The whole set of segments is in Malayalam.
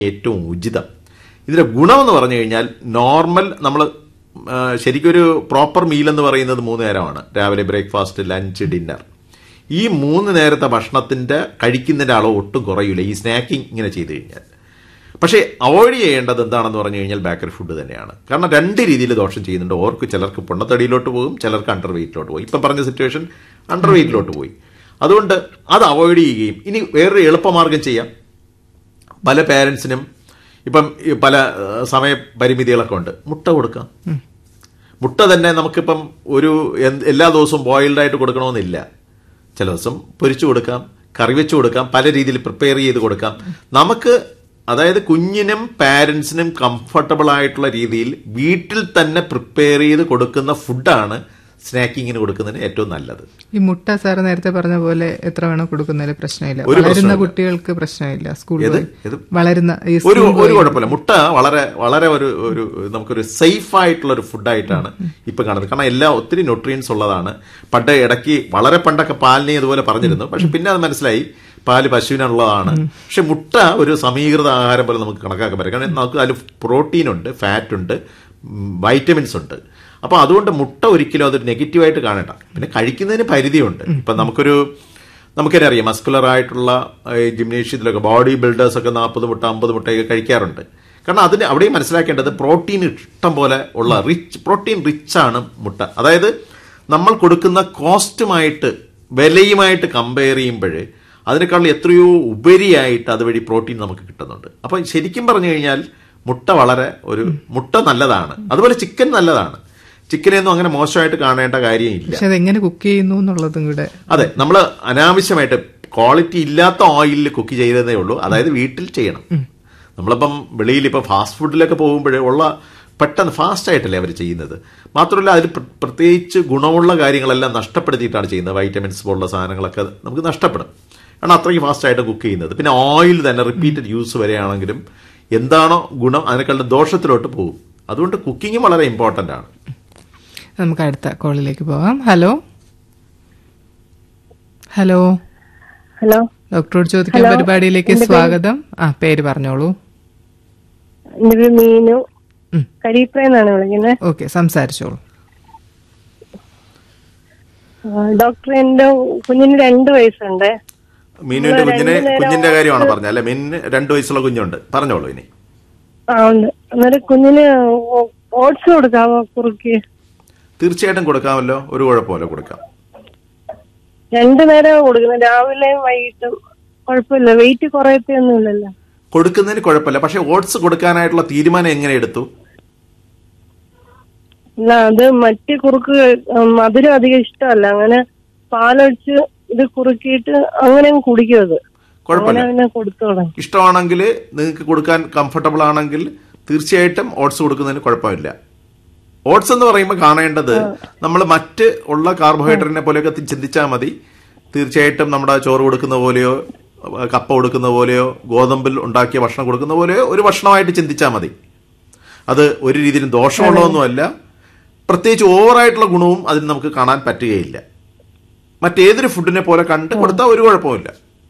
ഏറ്റവും ഉചിതം ഇതിന്റെ ഗുണമെന്ന് പറഞ്ഞു കഴിഞ്ഞാൽ നോർമൽ നമ്മൾ ശരിക്കും ഒരു പ്രോപ്പർ മീൽ എന്ന് പറയുന്നത് മൂന്ന് നേരമാണ് രാവിലെ ബ്രേക്ക്ഫാസ്റ്റ് ലഞ്ച് ഡിന്നർ ഈ മൂന്ന് നേരത്തെ ഭക്ഷണത്തിന്റെ കഴിക്കുന്നതിന്റെ അളവ് ഒട്ടും കുറയില്ല ഈ സ്നാക്കിംഗ് ഇങ്ങനെ ചെയ്തു കഴിഞ്ഞാൽ പക്ഷേ അവോയ്ഡ് ചെയ്യേണ്ടത് എന്താണെന്ന് പറഞ്ഞു കഴിഞ്ഞാൽ ബേക്കറി ഫുഡ് തന്നെയാണ് കാരണം രണ്ട് രീതിയിൽ ദോഷം ചെയ്യുന്നുണ്ട് ഓർക്ക് ചിലർക്ക് പൊണ്ണത്തടിയിലോട്ട് പോകും ചിലർക്ക് അണ്ടർ വെയിറ്റിലോട്ട് പോകും ഇപ്പം പറഞ്ഞ സിറ്റുവേഷൻ അണ്ടർ വെയിറ്റിലോട്ട് പോയി അതുകൊണ്ട് അത് അവോയ്ഡ് ചെയ്യുകയും ഇനി വേറൊരു എളുപ്പമാർഗം ചെയ്യാം പല പേരൻസിനും ഇപ്പം ഈ പല ഏഹ്, സമയപരിമിതികളൊക്കെ ഉണ്ട് മുട്ട കൊടുക്കാം മുട്ട തന്നെ നമുക്കിപ്പം ഒരു എന്ത് എല്ലാ ദിവസവും ബോയിൽഡ് ആയിട്ട് കൊടുക്കണമെന്നില്ല ചില ദിവസം പൊരിച്ചു കൊടുക്കാം കറി വെച്ച് കൊടുക്കാം പല രീതിയിൽ പ്രിപ്പയർ ചെയ്ത് കൊടുക്കാം നമുക്ക് അതായത് കുഞ്ഞിനും പാരൻസിനും കംഫർട്ടബിൾ ആയിട്ടുള്ള രീതിയിൽ വീട്ടിൽ തന്നെ പ്രിപ്പയർ ചെയ്ത് കൊടുക്കുന്ന ഫുഡാണ് സ്നാക്കിങ്ങിന് കൊടുക്കുന്നതിന് ഏറ്റവും നല്ലത് ഈ മുട്ട സാർ നേരത്തെ പറഞ്ഞ പോലെ എത്ര വേണം കൊടുക്കുന്നതിൽ പ്രശ്നമില്ല ഒരു വളരുന്ന പ്രശ്നമില്ല. കുട്ടികൾക്ക് പ്രശ്നമില്ല സ്കൂളിൽ ഏത്? പോയി. ഏത്? വളരുന്ന ഈ ഒരു സ്കൂളിൽ ഒരു പോയി- കുഴപ്പമില്ല മുട്ട വളരെ വളരെ ഒരു ഒരു നമുക്കൊരു സേഫ് ആയിട്ടുള്ള ഒരു ഫുഡായിട്ടാണ് ഇപ്പൊ കാണുന്നത് കാരണം എല്ലാം ഒത്തിരി ന്യൂട്രിയൻസ് ഉള്ളതാണ് പണ്ട് ഇടയ്ക്ക് വളരെ പണ്ടൊക്കെ പാലിനെ ഇതുപോലെ പറഞ്ഞിരുന്നു പക്ഷെ പിന്നെ അത് മനസ്സിലായി പാല് പശുവിനുള്ളതാണ് പക്ഷെ മുട്ട ഒരു സമീകൃത ആഹാരം പോലെ നമുക്ക് കണക്കാക്കാൻ പറ്റും കാരണം നമുക്ക് അതിൽ പ്രോട്ടീൻ ഉണ്ട് ഫാറ്റ് ഉണ്ട് വൈറ്റമിൻസ് ഉണ്ട് അപ്പൊ അതുകൊണ്ട് മുട്ട ഒരിക്കലും അതൊരു നെഗറ്റീവായിട്ട് കാണണ്ട പിന്നെ കഴിക്കുന്നതിന് പരിധിയുണ്ട് ഇപ്പൊ നമുക്കൊരു നമുക്കെന്നെ അറിയാം മസ്കുലർ ആയിട്ടുള്ള ഈ ജിംനേഷ്യത്തിലൊക്കെ ബോഡി ബിൽഡേഴ്സ് ഒക്കെ നാൽപ്പത് മുട്ട അമ്പത് മുട്ടയൊക്കെ കഴിക്കാറുണ്ട് കാരണം അതിന് അവിടെയും മനസ്സിലാക്കേണ്ടത് പ്രോട്ടീൻ ഇഷ്ടം പോലെ ഉള്ള റിച്ച് പ്രോട്ടീൻ റിച്ച് ആണ് മുട്ട അതായത് നമ്മൾ കൊടുക്കുന്ന കോസ്റ്റുമായിട്ട് വിലയുമായിട്ട് കമ്പയർ ചെയ്യുമ്പോൾ അതിനേക്കാൾ എത്രയോ ഉപരിയായിട്ട് അതുവഴി പ്രോട്ടീൻ നമുക്ക് കിട്ടുന്നുണ്ട് അപ്പൊ ശരിക്കും പറഞ്ഞു കഴിഞ്ഞാൽ മുട്ട വളരെ ഒരു മുട്ട നല്ലതാണ് അതുപോലെ ചിക്കൻ നല്ലതാണ് ചിക്കനെയൊന്നും അങ്ങനെ മോശമായിട്ട് കാണേണ്ട കാര്യമില്ല പക്ഷെ അതെങ്ങനെ കുക്ക് ചെയ്യുന്നു എന്നുള്ളതും കൂടെ അതെ നമ്മൾ അനാവശ്യമായിട്ട് ക്വാളിറ്റി ഇല്ലാത്ത ഓയിലിൽ കുക്ക് ചെയ്തതേ ഉള്ളൂ അതായത് വീട്ടിൽ ചെയ്യണം നമ്മളിപ്പം വെളിയിൽ ഇപ്പം ഫാസ്റ്റ് ഫുഡിലൊക്കെ പോകുമ്പോഴേ ഉള്ള പെട്ടെന്ന് ഫാസ്റ്റ് ആയിട്ടല്ലേ അവർ ചെയ്യുന്നത് മാത്രമല്ല അതിൽ പ്ര- പ്രത്യേകിച്ച് ഗുണമുള്ള കാര്യങ്ങളെല്ലാം നഷ്ടപ്പെടുത്തിയിട്ടാണ് ചെയ്യുന്നത് വൈറ്റമിൻസ് പോലുള്ള സാധനങ്ങളൊക്കെ നമുക്ക് നഷ്ടപ്പെടും കാരണം അത്രയ്ക്ക് ഫാസ്റ്റ് ആയിട്ട് കുക്ക് ചെയ്യുന്നത് പിന്നെ ഓയിൽ തന്നെ റിപ്പീറ്റഡ് യൂസ് വരെയാണെങ്കിലും എന്താണോ ഗുണം അതിനേക്കാളും ദോഷത്തിലോട്ട് പോകും അതുകൊണ്ട് കുക്കിങ്ങും വളരെ ഇമ്പോർട്ടൻ്റ് ആണ് നമുക്ക് അടുത്ത കോളിലേക്ക് പോവാം ഹലോ ഹലോ ഹലോ ഡോക്ടറോട് ചോദിക്കാൻ ഹലോ. പരിപാടിയിലേക്ക് എന്റെ പേര്- സ്വാഗതം ആ പേര് പറഞ്ഞോളൂ എന്റെ പേര് മീനു ഉം. കരീപ്രയെന്നാണ് വിളിക്കുന്നത് ഓക്കെ സംസാരിച്ചോളൂ ഡോക്ടർ എന്റെ കുഞ്ഞിന് രണ്ട് വയസ്സുണ്ട് മീനുവിന്റെ നമ്മള് കുഞ്ഞിനെ രണ്ടു നേരം കുഞ്ഞിന്റെ കാര്യമാണ് പറഞ്ഞത് അല്ലെ മീനിന് രണ്ടു വയസ്സുള്ള കുഞ്ഞുണ്ട് പറഞ്ഞോളൂ ഇനി ആ ഉണ്ട് അന്നേരം കുഞ്ഞിന് ഓട്സ് കൊടുക്കാമോ കുറുക്കി തീർച്ചയായിട്ടും കൊടുക്കാമല്ലോ ഒരു കുഴപ്പമില്ല കൊടുക്കാം രണ്ടു നേരം കൊടുക്കുന്നത് രാവിലെയും വൈകിട്ടും കുഴപ്പമില്ല വെയിറ്റ് കുറയത്തൊന്നുമില്ലല്ലോ കൊടുക്കുന്നതിന് കുഴപ്പമില്ല പക്ഷെ ഓട്സ് കൊടുക്കാനായിട്ടുള്ള തീരുമാനം എങ്ങനെ എടുത്തു ഇല്ല അത് മറ്റ് കുറുക്ക് ഉം, മധുരം അധികം ഇഷ്ടമല്ല അങ്ങനെ പാലൊഴിച്ച് ഇത് കുറുക്കിയിട്ട് അങ്ങനെ അങ്ങ് കുടിക്കും അത് അങ്ങനെ കുഴപ്പമില്ല പിന്നെ കൊടുത്തു തുടങ്ങി ഇഷ്ടമാണെങ്കിൽ നിങ്ങൾക്ക് കൊടുക്കാൻ കംഫർട്ടബിൾ ആണെങ്കിൽ തീർച്ചയായിട്ടും ഓട്സ് കൊടുക്കുന്നതിന് കുഴപ്പമില്ല ഓട്സ് എന്ന് പറയുമ്പോൾ കാണേണ്ടത് നമ്മൾ മറ്റ് ഉള്ള കാർബോഹൈഡ്രേറ്റിനെ പോലെയൊക്കെ തി- ചിന്തിച്ചാൽ മതി തീർച്ചയായിട്ടും നമ്മുടെ ചോറ് കൊടുക്കുന്ന പോലെയോ അഹ് കപ്പ കൊടുക്കുന്ന പോലെയോ ഗോതമ്പിൽ ഉണ്ടാക്കിയ ഭക്ഷണം കൊടുക്കുന്ന പോലെയോ ഒരു ഭക്ഷണമായിട്ട് ചിന്തിച്ചാൽ മതി അത് ഒരു രീതിയിലും ദോഷമുള്ളതൊന്നുമല്ല പ്രത്യേകിച്ച് ഓവറായിട്ടുള്ള ഗുണവും അതിന് നമുക്ക് കാണാൻ പറ്റുകയില്ല മറ്റേതൊരു ഫുഡിനെ പോലെ കണ്ട് കൊടുത്താൽ ഒരു കുഴപ്പമില്ല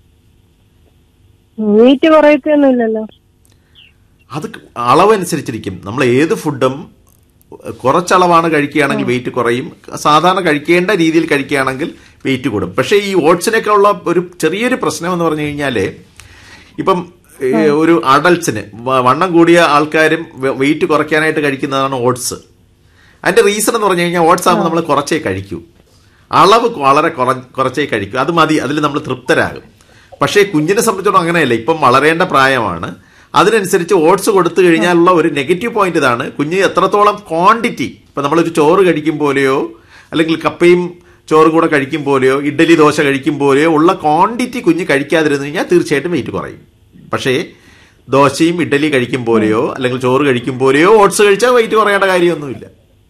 വെയിറ്റ് കുറയത്തൊന്നുമില്ലല്ലോ അത് അളവനുസരിച്ചിരിക്കും നമ്മൾ ഏത് ഫുഡും കുറച്ചളവാണ് കഴിക്കുകയാണെങ്കിൽ വെയിറ്റ് കുറയും സാധാരണ കഴിക്കേണ്ട രീതിയിൽ കഴിക്കുകയാണെങ്കിൽ വെയിറ്റ് കൂടും പക്ഷേ ഈ ഓട്സിനൊക്കെ ഉള്ള ഒരു ചെറിയൊരു പ്രശ്നം എന്ന് പറഞ്ഞു കഴിഞ്ഞാല് ഇപ്പം ഏ, ഒരു അഡൽട്സിന് വണ്ണം കൂടിയ ആൾക്കാരും വെയിറ്റ് കുറയ്ക്കാനായിട്ട് കഴിക്കുന്നതാണ് ഓട്സ് അതിന്റെ റീസൺ എന്ന് പറഞ്ഞു കഴിഞ്ഞാൽ ഓട്സ് ആകുമ്പോൾ നമ്മൾ കുറച്ചേ കഴിക്കൂ അളവ് വളരെ കുറ- കുറച്ചേ കഴിക്കൂ അത് മതി അതിൽ നമ്മൾ തൃപ്തരാകും പക്ഷേ കുഞ്ഞിനെ സംബന്ധിച്ചിടത്തോളം അങ്ങനെയല്ല ഇപ്പം വളരേണ്ട പ്രായമാണ് അതിനനുസരിച്ച് ഓട്സ് കൊടുത്തു കഴിഞ്ഞാലുള്ള ഒരു നെഗറ്റീവ് പോയിന്റ് ഇതാണ് കുഞ്ഞ് എത്രത്തോളം ക്വാണ്ടിറ്റി ഇപ്പം നമ്മളൊരു ചോറ് കഴിക്കും പോലെയോ അല്ലെങ്കിൽ കപ്പയും ചോറും കൂടെ കഴിക്കും പോലെയോ ഇഡ്ഡലി ദോശ കഴിക്കും പോലെയോ ഉള്ള ക്വാണ്ടിറ്റി കുഞ്ഞ് കഴിക്കാതിരുന്നു കഴിഞ്ഞാൽ തീർച്ചയായിട്ടും വെയിറ്റ് കുറയും പക്ഷേ ദോശയും ഇഡ്ഡലി കഴിക്കും പോലെയോ അല്ലെങ്കിൽ ചോറ് കഴിക്കും പോലെയോ ഓട്സ് കഴിച്ചാൽ വെയിറ്റ് കുറയേണ്ട കാര്യമൊന്നുമില്ല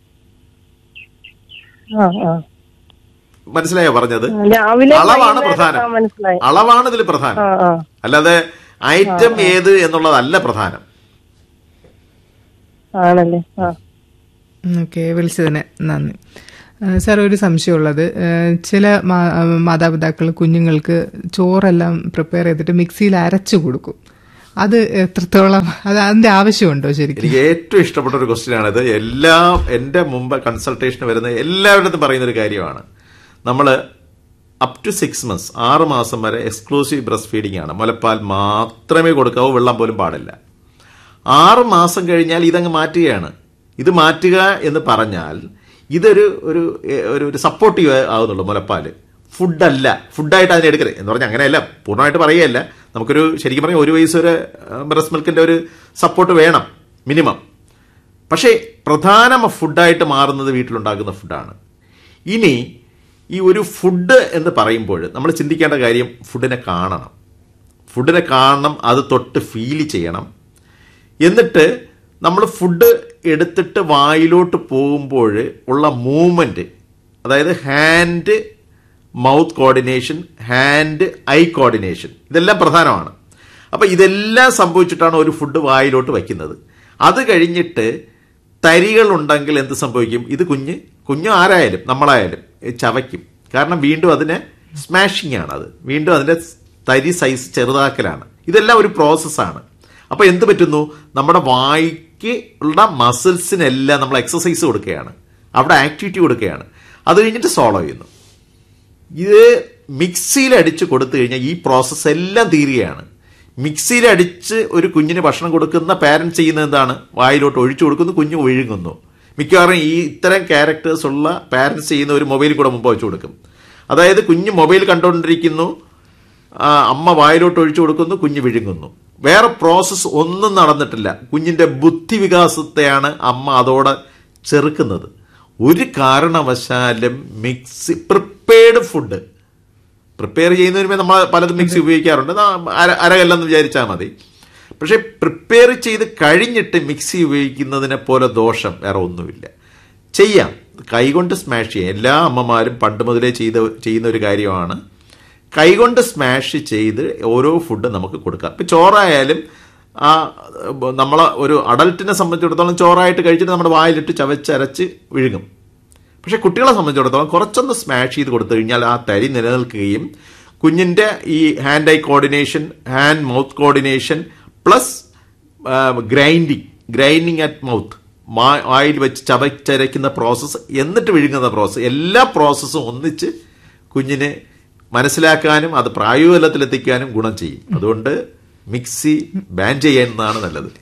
ആ ആ മനസ്സിലായോ പറഞ്ഞത് രാവിലെ അളവാണ് വൈകുന്നേരം ആ, പ്രധാനം മനസ്സിലായി അളവാണ് ഇതിൽ പ്രധാനം ആ ആ അല്ലാതെ ഐറ്റം ഏത് എന്നുള്ളതല്ല പ്രധാനം ആണല്ലേ ആ ഓക്കെ വിളിച്ചതിന് നന്ദി ആ, സാർ ഒരു സംശയമുള്ളത് ആ, ചില മാ- ആ, മാതാപിതാക്കൾ കുഞ്ഞുങ്ങൾക്ക് ചോറെല്ലാം പ്രിപ്പയർ ചെയ്തിട്ട് മിക്സിയിൽ അരച്ചു കൊടുക്കും അത് എത്രത്തോളം അത് അതിന്റെ ആവശ്യമുണ്ടോ ശരിക്കും എനിക്ക് ഏറ്റവും ഇഷ്ടപ്പെട്ട ഒരു ക്വസ്റ്റ്യൻ ആണിത് എല്ലാ എന്റെ മുമ്പ് കൺസൾട്ടേഷന് വരുന്ന എല്ലാവരുടെ പറയുന്ന ഒരു കാര്യമാണ് നമ്മൾ അപ് ടു സിക്സ് മന്ത്സ് ആറ് മാസം വരെ എക്സ്ക്ലൂസീവ് ബ്രസ്റ്റ് ഫീഡിംഗ് ആണ് മുലപ്പാൽ മാത്രമേ കൊടുക്കാവൂ വെള്ളം പോലും പാടില്ല ആറ് മാസം കഴിഞ്ഞാൽ ഇതങ്ങ് മാറ്റുകയാണ് ഇത് മാറ്റുക എന്ന് പറഞ്ഞാൽ ഇതൊരു ഒരു ഒരു ഒരു സപ്പോർട്ടീവ് ആകുന്നുള്ളൂ മുലപ്പാല് ഫുഡല്ല ഫുഡായിട്ട് അതിനെ എടുക്കരുത് എന്ന് പറഞ്ഞാൽ അങ്ങനെയല്ല പൂർണ്ണമായിട്ട് പറയുകയല്ല നമുക്കൊരു ശരിക്കും പറഞ്ഞാൽ ഒരു വയസ്സ് വരെ ബ്രസ്റ്റ് മിൽക്കിന്റെ ഒരു സപ്പോർട്ട് വേണം മിനിമം പക്ഷേ പ്രധാന ഫുഡായിട്ട് മാറുന്നത് വീട്ടിലുണ്ടാക്കുന്ന ഫുഡാണ് ഇനി ഈ ഒരു ഫുഡ് എന്ന് പറയുമ്പോൾ നമ്മൾ ചിന്തിക്കേണ്ട കാര്യം ഫുഡിനെ കാണണം ഫുഡിനെ കാണണം അത് തൊട്ട് ഫീൽ ചെയ്യണം എന്നിട്ട് നമ്മൾ ഫുഡ് എടുത്തിട്ട് വായിലോട്ട് പോകുമ്പോൾ ഉള്ള മൂവ്മെന്റ് അതായത് hand mouth coordination hand eye coordination ഇതെല്ലാം പ്രധാനമാണ് അപ്പൊ ഇതെല്ലാം സംഭവിച്ചിട്ടാണ് ഒരു ഫുഡ് വായിലോട്ട് വയ്ക്കുന്നത് അത് കഴിഞ്ഞിട്ട് തരികൾ ഉണ്ടെങ്കിൽ എന്ത് സംഭവിക്കും ഇത് കുഞ്ഞ് കുഞ്ഞ് ആരായാലും നമ്മളായാലും ഇത് ചവയ്ക്കും കാരണം വീണ്ടും അതിനെ സ്മാഷിംഗ് ആണ് അത് വീണ്ടും അതിന്റെ തരി സൈസ് ചെറുതാക്കലാണ് ഇതെല്ലാം ഒരു പ്രോസസ്സാണ് അപ്പൊ എന്ത് പറ്റുന്നു നമ്മുടെ വായിക്ക് ഉള്ള മസിൽസിനെല്ലാം നമ്മൾ എക്സസൈസ് കൊടുക്കുകയാണ് അവിടെ ആക്ടിവിറ്റി കൊടുക്കുകയാണ് അത് കഴിഞ്ഞിട്ട് സോളോ ചെയ്യുന്നു ഇത് മിക്സിയിൽ അടിച്ച് കൊടുത്തു കഴിഞ്ഞാൽ ഈ പ്രോസസ്സ് എല്ലാം തീരുകയാണ് മിക്സിയിൽ അടിച്ച് ഒരു കുഞ്ഞിന് ഭക്ഷണം കൊടുക്കുന്ന പാരൻസ് ചെയ്യുന്നത് എന്താണ് വായിലോട്ട് ഒഴിച്ചു കൊടുക്കുന്നു കുഞ്ഞ് ഒഴുകുന്നു മിക്കവാറും ഈ ഇത്തരം ക്യാരക്ടേഴ്സ് ഉള്ള പാരൻസ് ചെയ്യുന്ന ഒരു മൊബൈൽ കൂടെ മുമ്പ് വെച്ച് കൊടുക്കും അതായത് കുഞ്ഞ് മൊബൈൽ കണ്ടുകൊണ്ടിരിക്കുന്നു ആ, അമ്മ വായിലോട്ട് ഒഴിച്ചു കൊടുക്കുന്നു കുഞ്ഞ് വിഴുങ്ങുന്നു വേറെ പ്രോസസ്സ് ഒന്നും നടന്നിട്ടില്ല കുഞ്ഞിന്റെ ബുദ്ധി വികാസത്തെയാണ് അമ്മ അതോടെ ചെറുക്കുന്നത് ഒരു കാരണവശാലും മിക്സി പ്രിപ്പയർഡ് ഫുഡ് പ്രിപ്പയർ ചെയ്യുന്നതിന് നമ്മൾ പലതും മിക്സി ഉപയോഗിക്കാറുണ്ട് നാ- അര- അരകല്ലെന്ന് വിചാരിച്ചാൽ മതി പക്ഷെ പ്രിപ്പയർ ചെയ്ത് കഴിഞ്ഞിട്ട് മിക്സി ഉപയോഗിക്കുന്നതിനെ പോലെ ദോഷം വേറെ ഒന്നുമില്ല ചെയ്യാം കൈകൊണ്ട് സ്മാഷ് ചെയ്യാം എല്ലാ അമ്മമാരും പണ്ട് മുതലേ ചെയ്ത ചെയ്യുന്ന ഒരു കാര്യമാണ് കൈകൊണ്ട് സ്മാഷ് ചെയ്ത് ഓരോ ഫുഡ് നമുക്ക് കൊടുക്കാം ഇപ്പം ചോറായാലും ആ നമ്മളെ ഒരു അഡൽട്ടിനെ സംബന്ധിച്ചിടത്തോളം ചോറായിട്ട് കഴിച്ചിട്ട് നമ്മുടെ വായിലിട്ട് ചവച്ചരച്ച് വിഴുങ്ങും പക്ഷെ കുട്ടികളെ സംബന്ധിച്ചിടത്തോളം കുറച്ചൊന്ന് സ്മാഷ് ചെയ്ത് കൊടുത്തു കഴിഞ്ഞാൽ ആ തരി നിലനിൽക്കുകയും കുഞ്ഞിന്റെ ഈ hand eye coordination hand mouth coordination plus grinding grinding at mouth വായിൽ വെച്ച് ചവച്ചരയ്ക്കുന്ന പ്രോസസ്സ് എന്നിട്ട് വിഴുങ്ങുന്ന പ്രോസസ്സ് എല്ലാ പ്രോസസ്സും ഒന്നിച്ച് കുഞ്ഞിനെ മനസ്സിലാക്കാനും അത് പ്രായോഗികതലത്തിലെത്തിക്കാനും ഗുണം ചെയ്യും അതുകൊണ്ട് മിക്സി ബാൻ ചെയ്യുന്നതാണ് നല്ലത്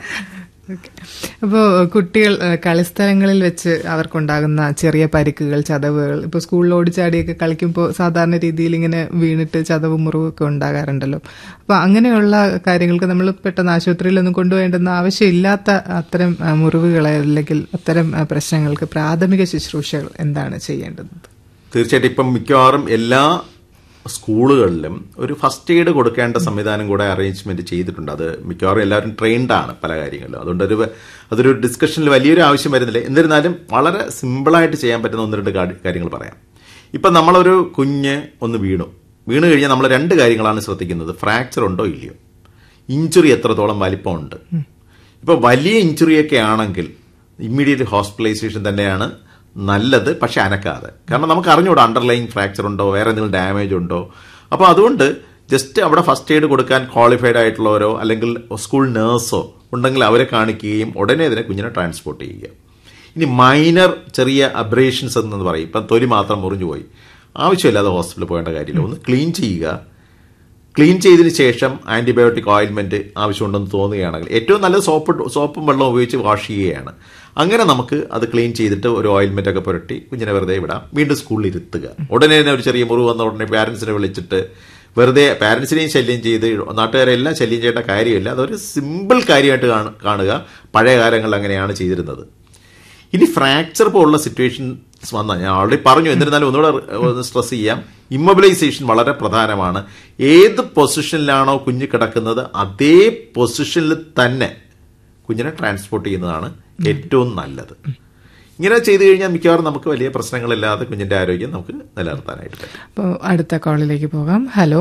അപ്പോൾ കുട്ടികൾ ഏഹ്, കളിസ്ഥലങ്ങളിൽ വെച്ച് അവർക്കുണ്ടാകുന്ന ചെറിയ പരിക്കുകൾ ചതവുകൾ ഇപ്പോൾ സ്കൂളിൽ ഓടിച്ചാടിയൊക്കെ കളിക്കുമ്പോൾ സാധാരണ രീതിയിൽ ഇങ്ങനെ വീണിട്ട് ചതവ് മുറിവൊക്കെ ഉണ്ടാകാറുണ്ടല്ലോ അപ്പോൾ അങ്ങനെയുള്ള കാര്യങ്ങൾക്ക് നമ്മൾ പെട്ടെന്ന് ആശുപത്രിയിലൊന്നും കൊണ്ടുപോകേണ്ടുന്ന ആവശ്യമില്ലാത്ത അത്തരം ഏഹ്, മുറിവുകളെ അല്ലെങ്കിൽ അത്തരം ഏഹ്, പ്രശ്നങ്ങൾക്ക് പ്രാഥമിക ശുശ്രൂഷകൾ എന്താണ് ചെയ്യേണ്ടത് തീർച്ചയായിട്ടും ഇപ്പം മിക്കവാറും എല്ലാ സ്കൂളുകളിലും ഒരു ഫസ്റ്റ് എയ്ഡ് കൊടുക്കേണ്ട സംവിധാനം കൂടെ അറേഞ്ച്മെന്റ് ചെയ്തിട്ടുണ്ട് അത് മിക്കവാറും എല്ലാവരും ട്രെയിൻഡ് ആണ് പല കാര്യങ്ങളിലും അതുകൊണ്ട് ഒരു അതൊരു ഡിസ്കഷനിൽ വലിയൊരു ആവശ്യം വരുന്നില്ല എന്നിരുന്നാലും വളരെ സിമ്പിളായിട്ട് ചെയ്യാൻ പറ്റുന്ന ഒന്ന് രണ്ട് കാര്യം- കാര്യങ്ങൾ പറയാം ഇപ്പം നമ്മളൊരു കുഞ്ഞ് ഒന്ന് വീണു വീണ് കഴിഞ്ഞാൽ നമ്മൾ രണ്ട് കാര്യങ്ങളാണ് ശ്രദ്ധിക്കുന്നത് ഫ്രാക്ചർ ഉണ്ടോ ഇല്ലയോ ഇഞ്ചുറി എത്രത്തോളം വലിപ്പമുണ്ട് ഇപ്പൊ വലിയ ഇഞ്ചുറിയൊക്കെ ആണെങ്കിൽ ഇമ്മീഡിയറ്റ് ഹോസ്പിറ്റലൈസേഷൻ തന്നെയാണ് നല്ലത് പക്ഷെ അനക്കാതെ കാരണം നമുക്ക് അറിഞ്ഞൂടാ അണ്ടർലൈൻ ഫ്രാക്ചർ ഉണ്ടോ വേറെ എന്തെങ്കിലും ഡാമേജ് ഉണ്ടോ അപ്പോൾ അതുകൊണ്ട് ജസ്റ്റ് അവിടെ ഫസ്റ്റ് എയ്ഡ് കൊടുക്കാൻ ക്വാളിഫൈഡ് ആയിട്ടുള്ളവരോ അല്ലെങ്കിൽ സ്കൂൾ നേഴ്സോ ഉണ്ടെങ്കിൽ അവരെ കാണിക്കുകയും ഉടനെ അതിനെ കുഞ്ഞിനെ ട്രാൻസ്പോർട്ട് ചെയ്യുക ഇനി മൈനർ ചെറിയ അബ്രേഷൻസ് എന്ന് പറയും ഇപ്പം തൊലി മാത്രം മുറിഞ്ഞു പോയി ആവശ്യമില്ലാതെ ഹോസ്പിറ്റലിൽ പോകേണ്ട കാര്യമില്ല ഒന്ന് ക്ലീൻ ചെയ്യുക ക്ലീൻ ചെയ്തതിന് ശേഷം ആന്റിബയോട്ടിക് ഓയിൽമെന്റ് ആവശ്യമുണ്ടെന്ന് തോന്നുകയാണെങ്കിൽ ഏറ്റവും നല്ലത് സോപ്പ് സോപ്പും വെള്ളം ഉപയോഗിച്ച് വാഷ് ചെയ്യുകയാണ് അങ്ങനെ നമുക്ക് അത് ക്ലീൻ ചെയ്തിട്ട് ഒരു ഓയിൽമെന്റ് ഒക്കെ പുരട്ടി കുഞ്ഞിനെ വെറുതെ വിടാം വീണ്ടും സ്കൂളിൽ ഇരുത്തുക ഉടനെ തന്നെ ഒരു ചെറിയ മുറിവ് വന്ന ഉടനെ പാരന്റ്സിനെ വിളിച്ചിട്ട് വെറുതെ പാരന്റ്സിനെയും ശല്യം ചെയ്ത് നാട്ടുകാരെല്ലാം ശല്യം ചെയ്യേണ്ട കാര്യമില്ല അതൊരു സിമ്പിൾ കാര്യമായിട്ട് കാണു- കാണുക പഴയ കാലങ്ങളിൽ അങ്ങനെയാണ് ചെയ്തിരുന്നത് ഇനി ഫ്രാക്ചർ പോലുള്ള സിറ്റുവേഷൻസ് വന്നാൽ ഞാൻ ഓൾറെഡി പറഞ്ഞു എന്നിരുന്നാലും ഒന്നുകൂടെ ഒന്ന് സ്ട്രെസ് ചെയ്യാം ഇമ്മൊബിലൈസേഷൻ വളരെ പ്രധാനമാണ് ഏത് പൊസിഷനിലാണോ കുഞ്ഞ് കിടക്കുന്നത് അതേ പൊസിഷനിൽ തന്നെ കുഞ്ഞിനെ ട്രാൻസ്പോർട്ട് ചെയ്യുന്നതാണ് ഏറ്റവും നല്ലത് ഇങ്ങനെ ചെയ്തു കഴിഞ്ഞാൽ മിക്കവാറും നമുക്ക് വലിയ പ്രശ്നങ്ങളില്ലാതെ കുഞ്ഞിന്റെ ആരോഗ്യം നമുക്ക് നിലനിർത്താനായിട്ട് പറ്റും അപ്പോൾ അടുത്ത കോളിലേക്ക് പോകാം ഹലോ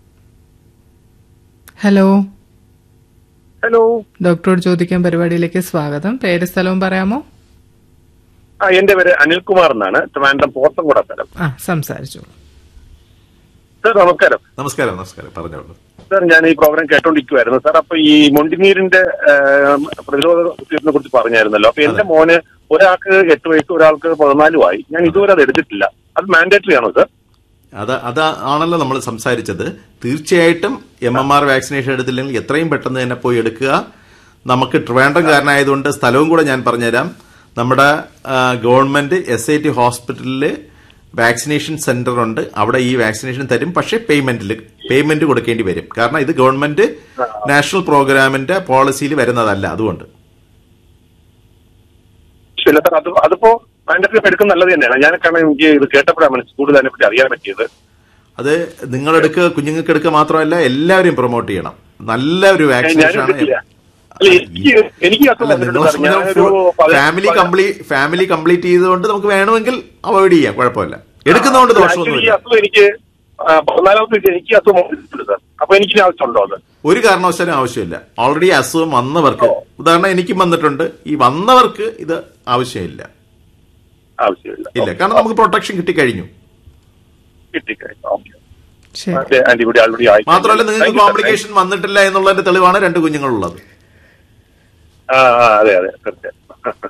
ഹലോ ഹലോ ഡോക്ടറോട് ചോദിക്കാൻ പരിപാടിയിലേക്ക് സ്വാഗതം പേര് സ്ഥലവും പറയാമോ ആ എന്റെ പേര് അനിൽകുമാർ എന്നാണ് ട്രിവാൻഡ്രം പോത്തൻകുട സ്ഥലം ആ സംസാരിച്ചോളൂ സർ നമസ്കാരം നമസ്കാരം നമസ്കാരം പറഞ്ഞോളൂ സാർ ഞാൻ ഈ പ്രോഗ്രാം കേട്ടോണ്ടിരിക്കുവായിരുന്നു സാർ അപ്പൊ ഈ മൊണ്ടിനീരിന്റെ ഏം, പ്രതിരോധ കുത്തിവയ്പ്പിനെ കുറിച്ച് പറഞ്ഞായിരുന്നല്ലോ അപ്പൊ എന്റെ മോന് ഒരാൾക്ക് എട്ട് വയസ്സ് ഒരാൾക്ക് പതിനാലും ആയി ഞാൻ ഇതുവരെ അത് എടുത്തിട്ടില്ല അത് മാൻഡേറ്ററി ആണോ സാർ അത് അത് ആണല്ലോ നമ്മൾ സംസാരിച്ചത് തീർച്ചയായിട്ടും എം എം ആർ വാക്സിനേഷൻ എടുത്തില്ലെങ്കിൽ എത്രയും പെട്ടെന്ന് തന്നെ പോയി എടുക്കുക നമുക്ക് ട്രിവാൻഡ്രംകാരനായതുകൊണ്ട് സ്ഥലവും കൂടെ ഞാൻ പറഞ്ഞുതരാം നമ്മുടെ ആ, ഗവൺമെന്റ് എസ് ഐ ടി ഹോസ്പിറ്റലിൽ വാക്സിനേഷൻ സെന്റർ ഉണ്ട് അവിടെ ഈ വാക്സിനേഷൻ തരും പക്ഷേ പേയ്മെന്റിൽ പേയ്മെന്റ് കൊടുക്കേണ്ടി വരും കാരണം ഇത് ഗവൺമെന്റ് നാഷണൽ പ്രോഗ്രാമിന്റെ പോളിസിയിൽ വരുന്നതല്ല അതുകൊണ്ട് ഇല്ല സാർ അത് അതിപ്പോ മാൻഡേറ്ററി എടുക്കുന്നത് നല്ലത് തന്നെയാണ് ഞാൻ കാരണം എനിക്ക് ഇത് കേട്ടപ്പോഴാണ് മനസ്സിൽ കൂടുതൽ അതിനെ പറ്റി അറിയാൻ പറ്റിയത് അത് നിങ്ങളെടുക്കുക കുഞ്ഞുങ്ങൾക്ക് എടുക്കുക മാത്രമല്ല എല്ലാവരും പ്രൊമോട്ട് ചെയ്യണം നല്ല ഒരു ഞാൻ വാക്സിനേഷൻ എടുത്തില്ല ആണ് അല്ല എനിക്ക് എനിക്ക് അസുഖം അല്ല വന്നിട്ടുണ്ട് നിങ്ങൾ സാർ ഞാനൊരു പതി- ഫാമിലി കംപ്ലീറ്റ് ഫാമിലി കംപ്ലീറ്റ് ചെയ്തുകൊണ്ട് നമുക്ക് വേണമെങ്കിൽ അവോയ്ഡ് ചെയ്യാം കുഴപ്പമില്ല എടുക്കുന്നതുകൊണ്ട് Actually, ഈ ദോഷമൊന്നുമില്ല അസുഖം എനിക്ക് ആ, പതിനാലാമത്തെ വയസ്സിൽ എനിക്ക് ഈ അസുഖം വന്നിട്ടുണ്ട് സാർ അപ്പൊ എനിക്ക് ആവശ്യമുണ്ടോ അത് ഒരു കാരണവശാലും ആവശ്യമില്ല ഓൾറെഡി അസുഖം വന്നവർക്ക് ഉദാഹരണം എനിക്കും വന്നിട്ടുണ്ട് ഈ വന്നവർക്ക് ഇത് ആവശ്യമില്ല ആവശ്യമില്ല ഇല്ല കാരണം നമുക്ക് പ്രൊട്ടക്ഷൻ കിട്ടിക്കഴിഞ്ഞു കിട്ടിക്കഴിഞ്ഞു ഓക്കെ ശരി ആന്റിബോഡി ആൾറെഡി ആയി മാത്രമല്ല നിങ്ങൾക്ക് Thank you, sir. കോംപ്ലിക്കേഷൻ വന്നിട്ടില്ല എന്നുള്ളതിന്റെ തെളിവാണ് രണ്ട് കുഞ്ഞുങ്ങളുള്ളത് ആ ആ, അതെ അതെ തീർച്ചയായും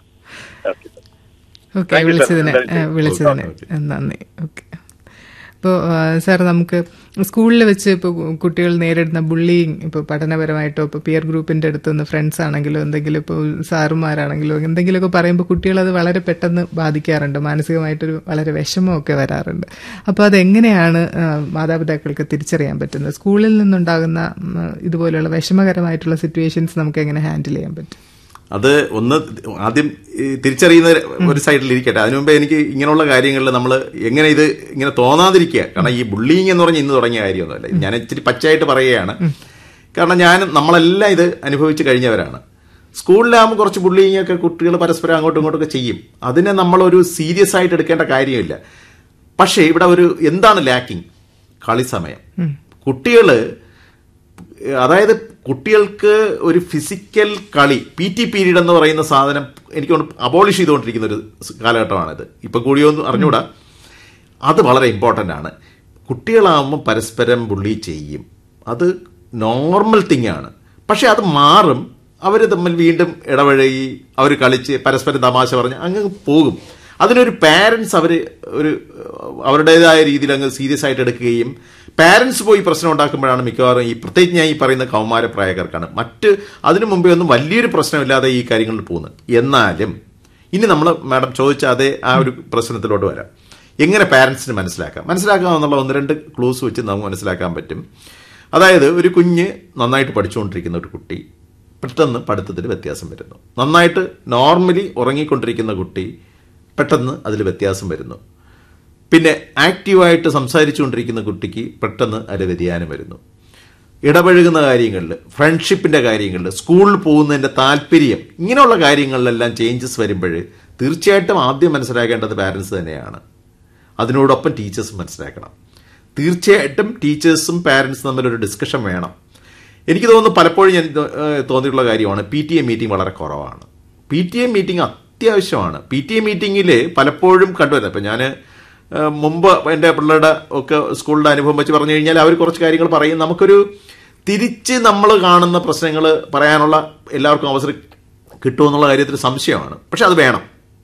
okay sir okay Thank you, sir. വിളിച്ചതിന് എന്തായാലും ഏ, വിളിച്ചതിന് Okay. നന്ദി ഓക്കെ ഇപ്പോൾ സാർ നമുക്ക് സ്കൂളിൽ വെച്ച് ഇപ്പോൾ കുട്ടികൾ നേരിടുന്ന ബുള്ളിങ് ഇപ്പോൾ പഠനപരമായിട്ടോ ഇപ്പോൾ പിയർ ഗ്രൂപ്പിന്റെ അടുത്തുനിന്ന് ഫ്രണ്ട്സ് ആണെങ്കിലോ എന്തെങ്കിലും ഇപ്പോൾ സാറുമാരാണെങ്കിലോ എന്തെങ്കിലുമൊക്കെ പറയുമ്പോൾ കുട്ടികൾ അത് വളരെ പെട്ടെന്ന് ബാധിക്കാറുണ്ട് മാനസികമായിട്ടൊരു വളരെ വിഷമമൊക്കെ വരാറുണ്ട് അപ്പോൾ അതെങ്ങനെയാണ് ആ, മാതാപിതാക്കൾക്ക് തിരിച്ചറിയാൻ പറ്റുന്നത് സ്കൂളിൽ നിന്നുണ്ടാകുന്ന ഉം, ഇതുപോലെയുള്ള വിഷമകരമായിട്ടുള്ള സിറ്റുവേഷൻസ് നമുക്ക് എങ്ങനെ ഹാൻഡിൽ ചെയ്യാൻ പറ്റും അത് ഒന്ന് ആദ്യം ഈ തിരിച്ചറിയുന്ന ഒരു സൈഡിൽ ഇരിക്കട്ടെ അതിനു മുമ്പേ എനിക്ക് ഇങ്ങനെയുള്ള കാര്യങ്ങളിൽ നമ്മൾ എങ്ങനെ ഇത് ഇങ്ങനെ തോന്നാതിരിക്കുക കാരണം ഈ ബുള്ളിങ് എന്ന് പറഞ്ഞ ഇന്ന് തുടങ്ങിയ കാര്യമൊന്നുമല്ല ഞാൻ ഇച്ചിരി പച്ചയായിട്ട് പറയുകയാണ് കാരണം ഞാൻ നമ്മളെല്ലാം ഇത് അനുഭവിച്ച് കഴിഞ്ഞവരാണ് സ്കൂളിലാകുമ്പോൾ കുറച്ച് ബുള്ളിങ് ഒക്കെ കുട്ടികൾ പരസ്പരം അങ്ങോട്ടും ഇങ്ങോട്ടും ഒക്കെ ചെയ്യും അതിനെ നമ്മളൊരു സീരിയസ് ആയിട്ട് എടുക്കേണ്ട കാര്യമില്ല പക്ഷേ ഇവിടെ ഒരു എന്താണ് ലാക്കിംഗ് കളി സമയം കുട്ടികള് അതായത് കുട്ടികൾക്ക് ഒരു ഫിസിക്കൽ കളി പി ടി പീരീഡ് എന്ന് പറയുന്ന സാധനം എനിക്ക് അബോളിഷ് ചെയ്തുകൊണ്ടിരിക്കുന്ന ഒരു സ് കാലഘട്ടമാണിത് ഇപ്പൊ കൂടിയൊന്നും അറിഞ്ഞൂടാ അത് വളരെ ഇമ്പോർട്ടൻ്റ് ആണ് കുട്ടികളാകുമ്പോൾ പരസ്പരം ബുള്ളി ചെയ്യും അത് നോർമൽ തിങ് ആണ് പക്ഷെ അത് മാറും അവർ തമ്മിൽ വീണ്ടും ഇടപഴകി അവർ കളിച്ച് പരസ്പരം തമാശ പറഞ്ഞ് അങ്ങ് പോകും അതിനൊരു പാരൻസ് അവർ ഒരു അവരുടേതായ രീതിയിൽ അങ്ങ് സീരിയസ് ആയിട്ട് എടുക്കുകയും പാരൻസ് പോയി പ്രശ്നം ഉണ്ടാക്കുമ്പോഴാണ് മിക്കവാറും ഈ പ്രത്യേകിച്ച് ഞാൻ ഈ പറയുന്ന കൗമാര പ്രായക്കാർക്കാണ് മറ്റ് അതിനു മുമ്പേ ഒന്നും വലിയൊരു പ്രശ്നമില്ലാതെ ഈ കാര്യങ്ങളിൽ പോകുന്നത് എന്നാലും ഇനി നമ്മൾ മാഡം ചോദിച്ച അതേ ആ ഒരു പ്രശ്നത്തിലോട്ട് വരാം എങ്ങനെ പാരൻസിന് മനസ്സിലാക്കാം മനസ്സിലാക്കാമെന്നുള്ള ഒന്ന് രണ്ട് ക്ലൂസ് വെച്ച് നമുക്ക് മനസ്സിലാക്കാൻ പറ്റും അതായത് ഒരു കുഞ്ഞ് നന്നായിട്ട് പഠിച്ചുകൊണ്ടിരിക്കുന്ന ഒരു കുട്ടി പെട്ടെന്ന് പഠിത്തത്തിൽ വ്യത്യാസം വരുന്നു നന്നായിട്ട് നോർമലി ഉറങ്ങിക്കൊണ്ടിരിക്കുന്ന കുട്ടി പെട്ടെന്ന് അതിൽ വ്യത്യാസം വരുന്നു പിന്നെ ആക്റ്റീവായിട്ട് സംസാരിച്ചുകൊണ്ടിരിക്കുന്ന കുട്ടിക്ക് പെട്ടെന്ന് അതിൽ വ്യതിയാനം വരുന്നു ഇടപഴകുന്ന കാര്യങ്ങളിൽ ഫ്രണ്ട്ഷിപ്പിന്റെ കാര്യങ്ങളിൽ സ്കൂളിൽ പോകുന്നതിന്റെ താല്പര്യം ഇങ്ങനെയുള്ള കാര്യങ്ങളിലെല്ലാം ചേഞ്ചസ് വരുമ്പോൾ തീർച്ചയായിട്ടും ആദ്യം മനസ്സിലാക്കേണ്ടത് പാരൻസ് തന്നെയാണ് അതിനോടൊപ്പം ടീച്ചേഴ്സ് മനസ്സിലാക്കണം തീർച്ചയായിട്ടും ടീച്ചേഴ്സും പാരൻസും തമ്മിലൊരു ഡിസ്കഷൻ വേണം എനിക്ക് തോന്നുന്നു പലപ്പോഴും ഞാൻ ഏഹ്, തോന്നിയിട്ടുള്ള കാര്യമാണ് പി ടി എ മീറ്റിംഗ് വളരെ കുറവാണ് പി ടി എ മീറ്റിംഗ് അത്യാവശ്യമാണ് പി ടി എ മീറ്റിംഗിൽ പലപ്പോഴും കണ്ടുവരുന്നത് ഇപ്പം ഞാൻ മുമ്പ് എൻ്റെ പിള്ളേരുടെ ഒക്കെ സ്കൂളിൻ്റെ അനുഭവം വെച്ച് പറഞ്ഞു കഴിഞ്ഞാൽ അവർ കുറച്ച് കാര്യങ്ങൾ പറയും നമുക്കൊരു തിരിച്ച് നമ്മൾ കാണുന്ന പ്രശ്നങ്ങൾ പറയാനുള്ള എല്ലാവർക്കും അവസരം കിട്ടുമെന്നുള്ള കാര്യത്തിൽ സംശയമാണ് പക്ഷെ അത് വേണം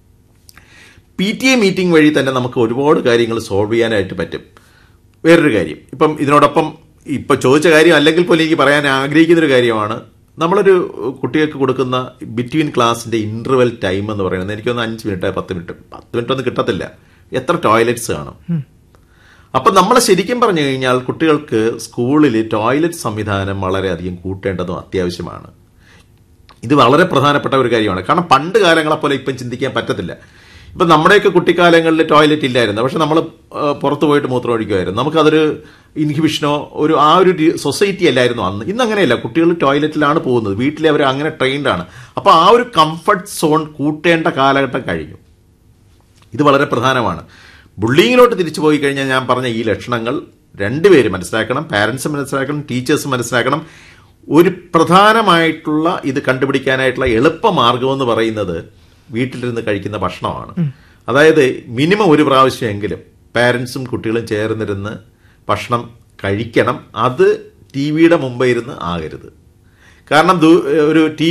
പി ടി എ മീറ്റിംഗ് വഴി തന്നെ നമുക്ക് ഒരുപാട് കാര്യങ്ങൾ സോൾവ് ചെയ്യാനായിട്ട് പറ്റും വേറൊരു കാര്യം ഇപ്പം ഇതിനോടൊപ്പം ഇപ്പം ചോദിച്ച കാര്യം അല്ലെങ്കിൽ പോലും എനിക്ക് പറയാൻ ആഗ്രഹിക്കുന്ന ഒരു കാര്യമാണ് നമ്മളൊരു കുട്ടികൾക്ക് കൊടുക്കുന്ന ബിറ്റ്വീൻ ക്ലാസിന്റെ ഇന്റർവെൽ ടൈം എന്ന് പറയുന്നത് എനിക്കൊന്ന് അഞ്ച് മിനിറ്റ് പത്ത് മിനിറ്റ് പത്ത് മിനിറ്റ് ഒന്നും കിട്ടത്തില്ല എത്ര ടോയ്ലറ്റ്സ് കാണും അപ്പൊ നമ്മൾ ശരിക്കും പറഞ്ഞു കഴിഞ്ഞാൽ കുട്ടികൾക്ക് സ്കൂളിൽ ടോയ്ലറ്റ് സംവിധാനം വളരെയധികം കൂട്ടേണ്ടതും അത്യാവശ്യമാണ് ഇത് വളരെ പ്രധാനപ്പെട്ട ഒരു കാര്യമാണ് കാരണം പണ്ട് കാലങ്ങളെ പോലെ ഇപ്പം ചിന്തിക്കാൻ പറ്റത്തില്ല ഇപ്പം നമ്മുടെയൊക്കെ കുട്ടിക്കാലങ്ങളിൽ ടോയ്ലറ്റ് ഇല്ലായിരുന്നു പക്ഷെ നമ്മൾ പുറത്തു പോയിട്ട് മൂത്രം ഒഴിക്കുമായിരുന്നു നമുക്കതൊരു ഇൻഹിബിഷനോ ഒരു ആ ഒരു സൊസൈറ്റി അല്ലായിരുന്നു അന്ന് ഇന്ന് അങ്ങനെയല്ല കുട്ടികൾ ടോയ്ലറ്റിലാണ് പോകുന്നത് വീട്ടിലെ അവർ അങ്ങനെ ട്രെയിൻഡ് ആണ് അപ്പോൾ ആ ഒരു കംഫർട്ട് സോൺ കൂട്ടേണ്ട കാലഘട്ടം കഴിഞ്ഞു ഇത് വളരെ പ്രധാനമാണ് ബുള്ളിങ്ങിലോട്ട് തിരിച്ചു പോയി കഴിഞ്ഞാൽ ഞാൻ പറഞ്ഞ ഈ ലക്ഷണങ്ങൾ രണ്ടുപേരും മനസ്സിലാക്കണം പാരൻസ് മനസ്സിലാക്കണം ടീച്ചേഴ്സ് മനസ്സിലാക്കണം ഒരു പ്രധാനമായിട്ടുള്ള ഇത് കണ്ടുപിടിക്കാനായിട്ടുള്ള എളുപ്പമാർഗം എന്ന് പറയുന്നത് വീട്ടിലിരുന്ന് കഴിക്കുന്ന ഭക്ഷണമാണ് അതായത് മിനിമം ഒരു പ്രാവശ്യമെങ്കിലും പാരൻസും കുട്ടികളും ചേർന്നിരുന്ന് ഭക്ഷണം കഴിക്കണം അത് ടി വിയുടെ മുമ്പേ ഇരുന്ന് ആകരുത് കാരണം ദൂ- ഒരു ടി